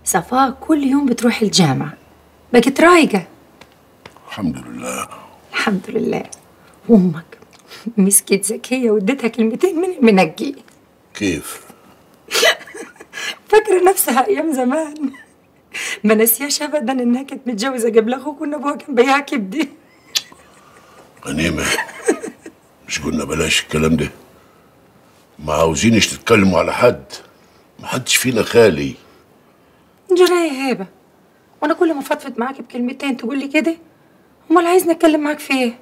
صفاء كل يوم بتروح الجامعة بقت رايقة الحمد لله الحمد لله وأمك مسكت ذكية واديتها كلمتين من المنجي كيف فاكرة نفسها أيام زمان ما نسياش أبدا إنها كانت متجوزة قبل أخوك وإن أبوها كان بياع كبدي غنيمة مش قلنا بلاش الكلام ده ما عاوزينش تتكلموا على حد ما حدش فينا خالي جراية هبة وأنا كل ما فضفض معاك بكلمتين تقول لي كده أمال عايزني أتكلم معاك في إيه؟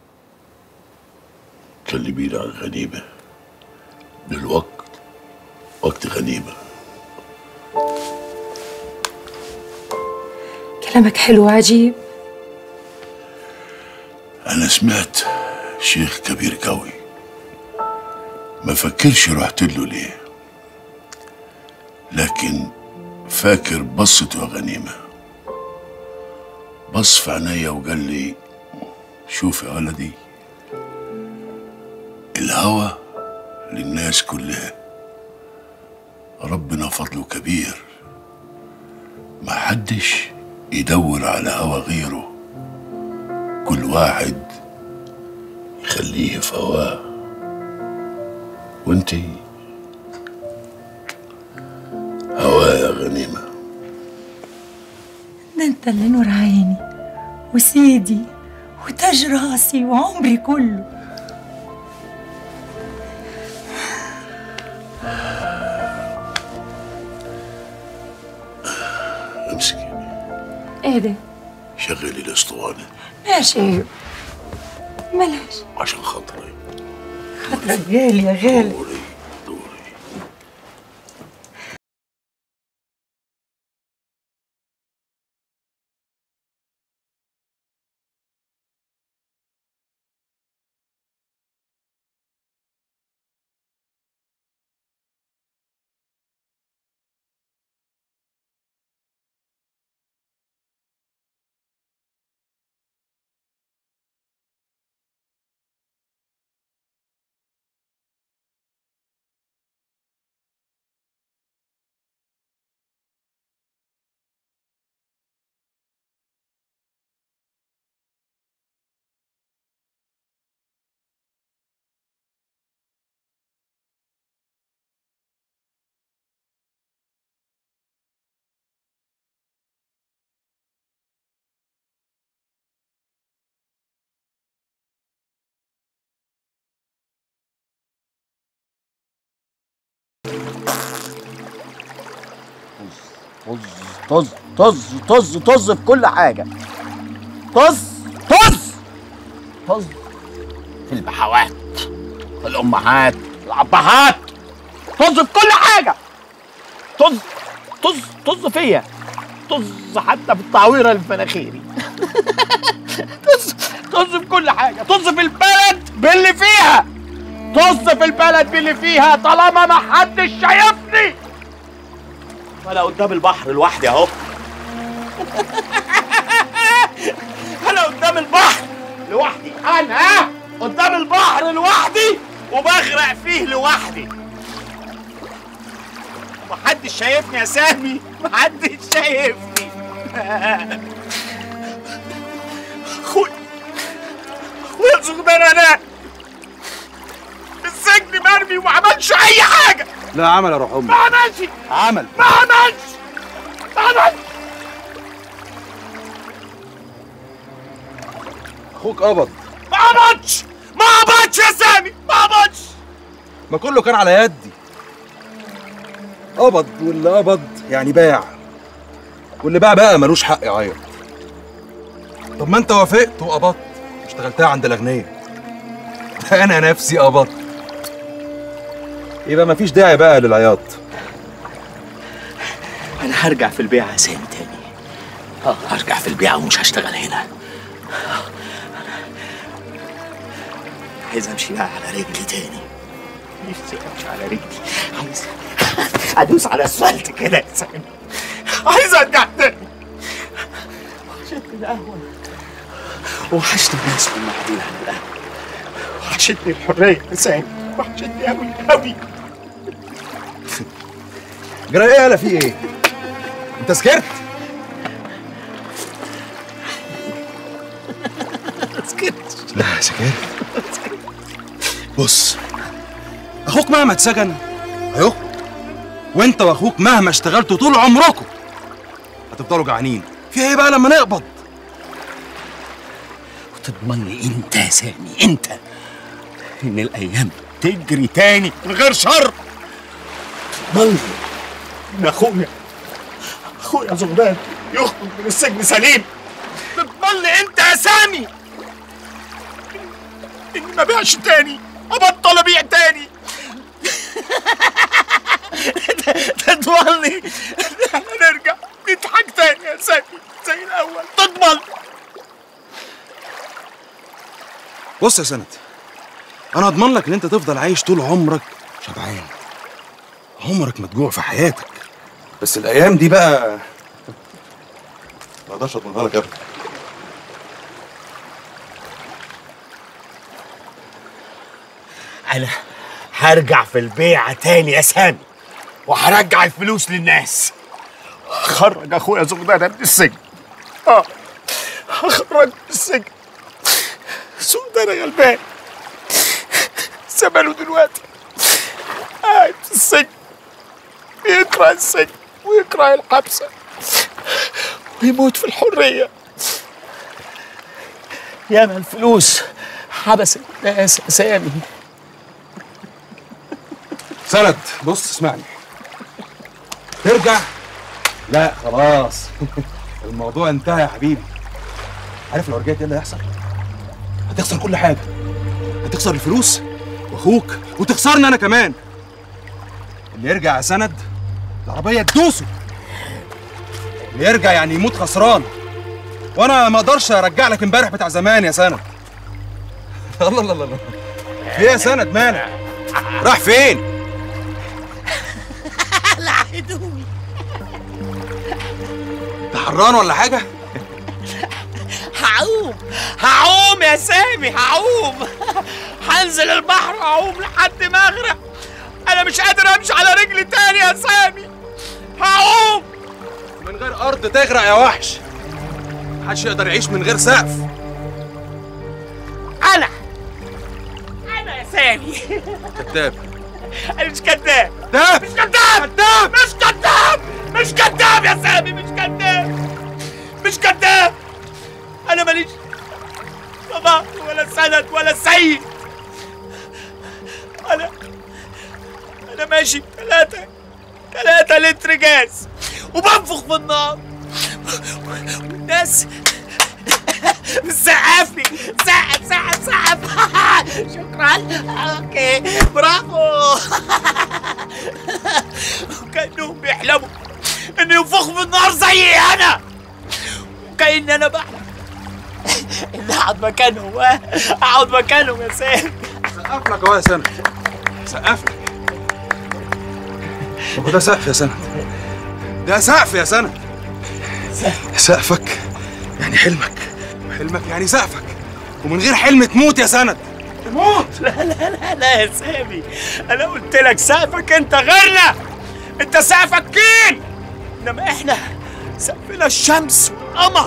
كلميني عن غنيمة دلوقت وقت غنيمة كلامك حلو وعجيب أنا سمعت شيخ كبير قوي ما فكرش رحت له ليه لكن فاكر بصته يا غنيمة بص في عينيا وقال لي شوف يا ولدي الهوى للناس كلها ربنا فضله كبير ما حدش يدور على هوى غيره كل واحد يخليه في هواه وانتي هواه يا غنيمة ده أنت اللي نور عيني وسيدي وتاج راسي وعمري كله امسكي إيه ده؟ شغلي الاسطوانة ماشي ملاش عشان خاطري خاطرك غالي يا غالي دوري دوري طز طز طز طز في كل حاجة طز طز طز في البحوات في الأمهات في الأبهات طز في كل حاجة طز طز طز فيا طز حتى في التعويرة اللي في مناخيري طز طز في كل حاجة طز في البلد باللي فيها طز في البلد باللي فيها طالما ما حدش شايفني انا قدام البحر لوحدي اهو انا قدام البحر لوحدي انا قدام البحر لوحدي وبغرق فيه لوحدي محدش شايفني يا سامي محدش شايفني اخويا اخويا الزغدان انا في السجن مرمي وما عملش اي حاجه لا عمل يا روح امك ما عملش عمل ما عملش ما عملش اخوك قبض ما عملش ما عملش يا سامي ما عملش ما كله كان على يدي قبض واللي قبض يعني باع واللي باع بقى ملوش حق يعيط طب ما انت وافقت وقبضت واشتغلتها عند الاغنياء انا نفسي قبضت يبقى مفيش داعي بقى للعياط انا هرجع في البيعه يا سامي تاني اه هرجع في البيعه ومش هشتغل هنا عايز امشي بقى على رجلي تاني نفسي امشي على رجلي عايز ادوس على الاسفلت كده يا سامي عايز ارجع تاني وحشتني القهوه وحشتني الناس اللي قاعدين على القهوه وحشتني الحريه يا سامي وحشتني قوي قوي جرى ايه يالا في ايه انت سكرت سكت لا سكرت بص اخوك مهما اتسجن اهو وانت واخوك مهما اشتغلتوا طول عمركم هتفضلوا جعانين في ايه بقى لما نقبض وتضمن لي انت يا سامي انت ان الايام تجري تاني من غير شر تضمن لي ان اخويا اخويا زغدان يخرج من السجن سليم تضمن لي انت يا سامي اني ما بيعش تاني ابطل ابيع تاني تضمن لي ان احنا نرجع نضحك تاني يا سامي زي الاول تضمن بص يا سند انا اضمن لك ان انت تفضل عايش طول عمرك شبعان عمرك ما تجوع في حياتك بس الايام دي بقى ما اقدرش اضمنها لك ابدا انا هرجع في البيعة تاني يا سامي وهرجع الفلوس للناس هخرج اخويا زغدانة من السجن اه هخرج من السجن زغدانة غلبان زمانه دلوقتي قاعد في السجن بيكره السجن ويكره الحبسة ويموت في الحرية ياما الفلوس حبست الناس يا سامي سند بص اسمعني ترجع لا خلاص الموضوع انتهى يا حبيبي عارف لو رجعت ايه اللي هيحصل هتخسر كل حاجه هتخسر الفلوس واخوك وتخسرني انا كمان اللي يرجع يا سند العربيه تدوسه اللي يرجع يعني يموت خسران وانا ما اقدرش ارجع لك امبارح بتاع زمان يا سند الله الله الله الله في ايه يا سند مالك راح فين لعدوي انت حران ولا حاجه هعوم هعوم يا سامي هعوم هنزل البحر هعوم لحد ما اغرق انا مش قادر امشي على رجلي تاني يا سامي هعوم من غير ارض تغرق يا وحش محدش يقدر يعيش من غير سقف انا انا يا سامي كذاب انا مش كذاب كذاب مش كذاب كذاب مش كذاب مش كذاب يا سامي مش كذاب مش كذاب انا ماليش بابا ولا سند ولا سيد انا انا ماشي ثلاثة ثلاثة لتر جاز وبنفخ في النار والناس بتسقف لي سقف سقف سقف شكرا اوكي برافو وكانهم بيحلموا انه ينفخوا في النار زيي انا وكأن انا بحلم ان اقعد مكانهم اقعد مكانهم يا سام سقف لك اهو يا سند سقف لك هو ده سقف يا سند ده سقف يا سند سقفك يعني حلمك وحلمك يعني سقفك ومن غير حلم تموت يا سند تموت لا لا لا لا يا سامي انا قلت لك سقفك انت غيرنا انت سقفك كين انما احنا سقفنا الشمس والقمر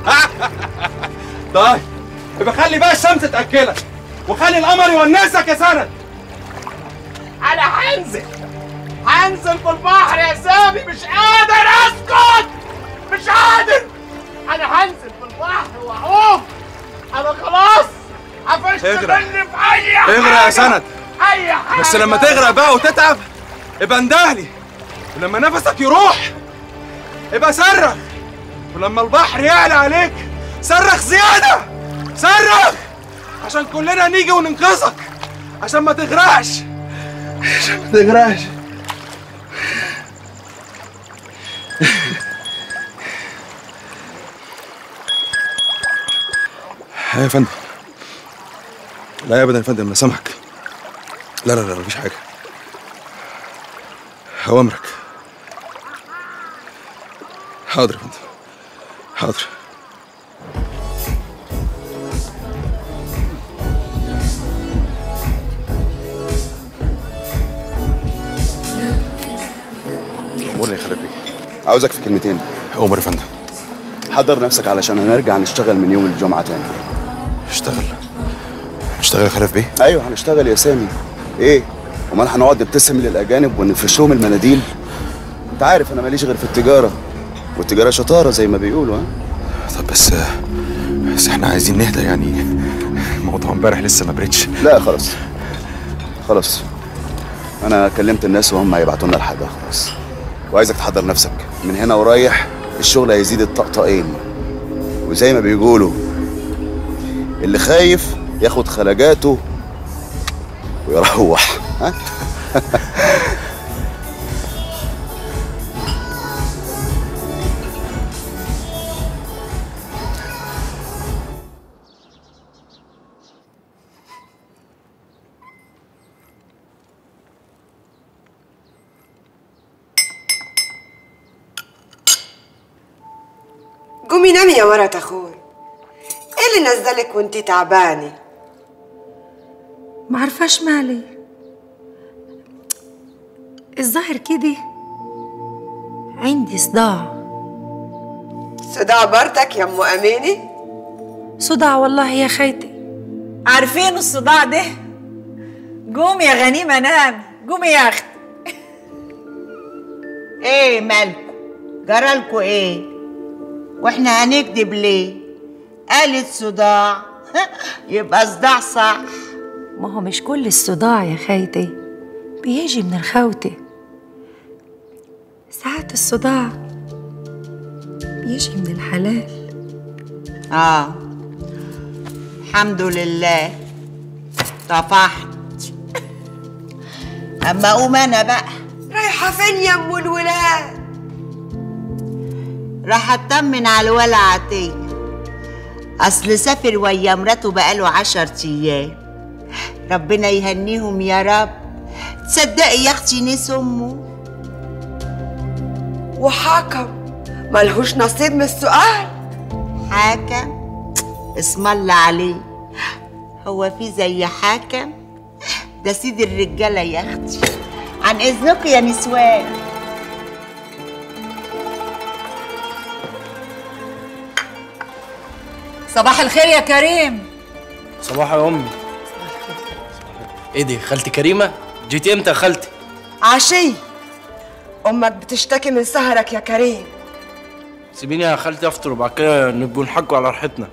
طيب يبقى خلي بقى الشمس تاكلك وخلي القمر يونسك يا سند انا هنزل هنزل في البحر يا سامي مش قادر اسكت مش قادر انا هنزل في البحر واعوم انا خلاص قفشت اغرق. مني في اي حاجه اغرق يا سند. اي حاجه بس لما تغرق بقى وتتعب ابقى اندهلي ولما نفسك يروح ابقى صرخ ولما البحر يعلى عليك صرخ زيادة صرخ عشان كلنا نيجي وننقذك عشان ما تغرقش عشان ما تغرقش يا فندم لا ابدا يا فندم لا سامحك لا لا لا مفيش حاجة أوامرك حاضر يا فندم حاضر أمورني يا خلفي عاوزك في كلمتين عمر يا فندم حضر نفسك علشان هنرجع نشتغل من يوم الجمعة تاني اشتغل اشتغل يا خلف بيه ايوه هنشتغل يا سامي ايه امال هنقعد نبتسم للاجانب ونفرش لهم المناديل انت عارف انا ماليش غير في التجاره والتجاره شطاره زي ما بيقولوا ها طب بس بس احنا عايزين نهدى يعني موضوع امبارح لسه ما بريتش لا خلاص خلاص انا كلمت الناس وهم هيبعتوا لنا الحاجه خلاص وعايزك تحضر نفسك من هنا ورايح الشغل هيزيد الطقطقين وزي ما بيقولوا اللي خايف ياخد خلجاته ويروح ها قومي نامي يا مرة اخوي ايه اللي نزلك وانتي تعبانه ما عرفاش مالي الظاهر كده عندي صداع صداع برتك يا ام امينه صداع والله يا خيتي عارفين الصداع ده قومي يا غنيمة نام قومي يا أختي ايه مالكوا جرالكوا ايه واحنا هنكدب ليه قالت صداع يبقى صداع صح ما هو مش كل الصداع يا خيتي بيجي من الخوتة ساعات الصداع بيجي من الحلال اه الحمد لله طفحت اما اقوم انا بقى رايحه فين يا ام الولاد راح اطمن على الولا عطيه اصل سافر ويا مراته بقاله عشر ايام ربنا يهنيهم يا رب تصدقي يا اختي نسي امه وحكم ملهوش نصيب من السؤال حاكم اسم الله عليه هو في زي حاكم ده سيد الرجاله يا اختي عن اذنكم يا نسوان صباح الخير يا كريم صباح يا امي ايه دي خالتي كريمه جيتي امتى يا خالتي عشي امك بتشتكي من سهرك يا كريم سيبيني يا خالتي افطر وبعد كده نبقوا نحكوا على راحتنا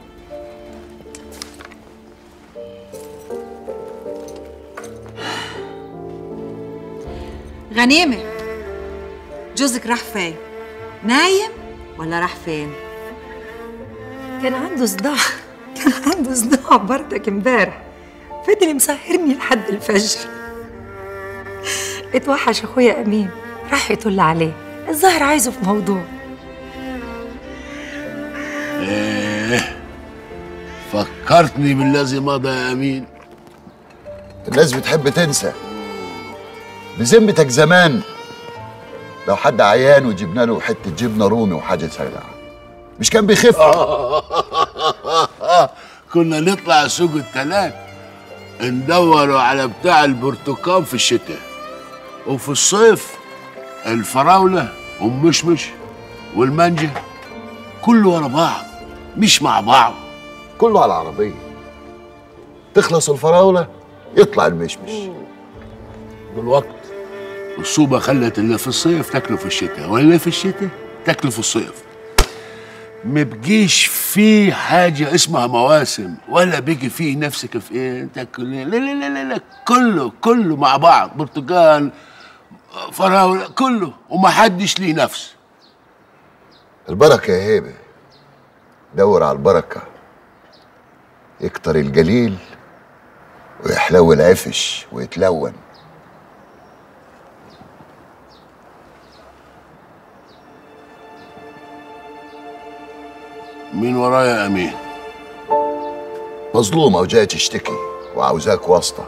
غنيمة جوزك راح فين نايم ولا راح فين كان عنده صداع كان عنده صداع برضك امبارح فضل مسهرني لحد الفجر اتوحش اخويا امين راح يطل عليه الظاهر عايزه في موضوع ايه فكرتني بالذي مضى يا امين الناس بتحب تنسى بذمتك زمان لو حد عيان وجبنا له حته جبنه رومي وحاجه سريعه مش كان بيخف كنا نطلع سوق التلات ندوروا على بتاع البرتقال في الشتاء وفي الصيف الفراولة والمشمش والمانجا كله ورا بعض مش مع بعض كله على العربيه تخلص الفراوله يطلع المشمش بالوقت الصوبة خلت اللي في الصيف تاكله في الشتاء واللي في الشتاء تاكله في الصيف ما بقيش فيه حاجة اسمها مواسم ولا بيجي فيه نفسك في ايه تاكل إيه. لا لا لا لا, لا. كله كله مع بعض برتقال فراولة كله ومحدش ليه نفس البركه يا هيبه دور على البركه يكتر الجليل ويحلو العفش ويتلون مين ورايا يا امين مظلومه وجايه تشتكي وعاوزاك واسطه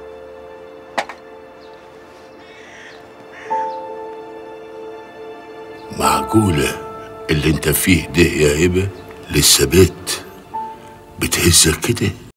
معقولة اللي انت فيه ده يا هبة لسه بيت بتهزك كده